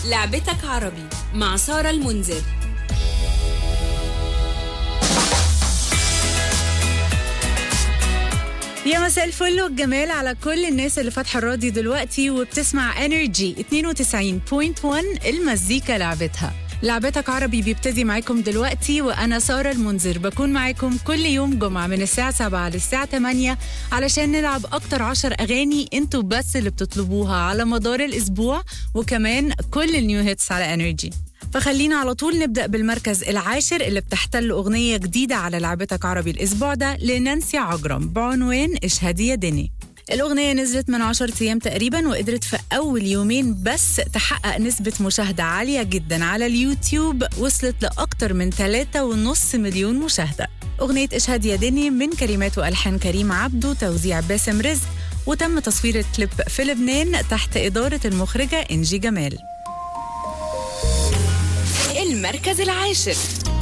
لعبتك عربي مع سارة المنذر يا مساء الفل والجمال على كل الناس اللي فاتحه الراديو دلوقتي وبتسمع انرجي 92.1 المزيكا لعبتها لعبتك عربي بيبتدي معاكم دلوقتي وانا ساره المنذر بكون معاكم كل يوم جمعه من الساعه 7 للساعه 8 علشان نلعب اكتر 10 اغاني انتوا بس اللي بتطلبوها على مدار الاسبوع وكمان كل النيو هيتس على انرجي فخلينا على طول نبدأ بالمركز العاشر اللي بتحتل أغنية جديدة على لعبتك عربي الأسبوع ده لنانسي عجرم بعنوان اشهد يا دني الأغنية نزلت من 10 أيام تقريبا وقدرت في أول يومين بس تحقق نسبة مشاهدة عالية جدا على اليوتيوب وصلت لأكتر من 3.5 مليون مشاهدة أغنية اشهد يا دني من كلمات وألحان كريم عبده توزيع باسم رزق وتم تصوير الكليب في لبنان تحت إدارة المخرجة إنجي جمال المركز العاشر